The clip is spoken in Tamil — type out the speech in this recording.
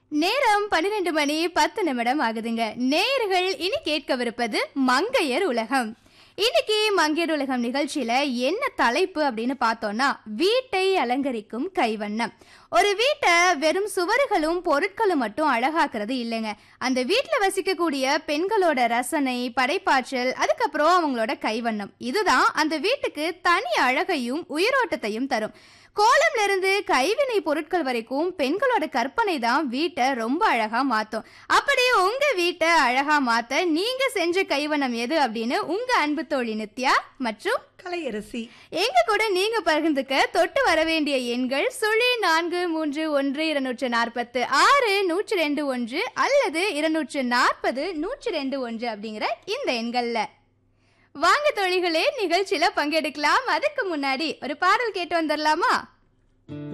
நேரம் பன்னிரெண்டு மணி பத்து நிமிடம் ஆகுதுங்க நேயர்கள் இனி கேட்கவிருப்பது மங்கையர் உலகம் இன்னைக்கு மங்கையர் உலகம் நிகழ்ச்சியில என்ன தலைப்பு அப்படின்னு பார்த்தோம்னா வீட்டை அலங்கரிக்கும் கைவண்ணம் ஒரு வீட்டை வெறும் சுவறுகளும் பொருட்களும் மட்டும் அழகாக்குறது இல்லைங்க அந்த வீட்டில் வசிக்கக்கூடிய பெண்களோட ரசனை படைப்பாற்றல் அதுக்கப்புறம் அவங்களோட கைவண்ணம் இதுதான் அந்த வீட்டுக்கு தனி அழகையும் உயிரோட்டத்தையும் தரும் கோலம்ல இருந்து கைவினை பொருட்கள் வரைக்கும் பெண்களோட கற்பனை தான் வீட்டை ரொம்ப அழகா மாத்தும் அப்படி உங்க வீட்டை அழகா மாத்த நீங்க செஞ்ச கைவண்ணம் எது அப்படின்னு உங்க அன்பு தோழி நித்யா மற்றும் கலையரசி எங்க கூட நீங்க பகிர்ந்துக்க தொட்டு வர வேண்டிய எண்கள் சுழி நான்கு மூன்று ஒன்று இருநூற்று நாற்பத்து ஆறு நூற்றி ரெண்டு ஒன்று அல்லது இருநூற்று நாற்பது நூற்றி ரெண்டு ஒன்று அப்படிங்கிற இந்த எண்கள்ல வாங்க தோழிகளே நிகழ்ச்சியில பங்கெடுக்கலாம் அதுக்கு முன்னாடி ஒரு பாடல் கேட்டு வந்துடலாமா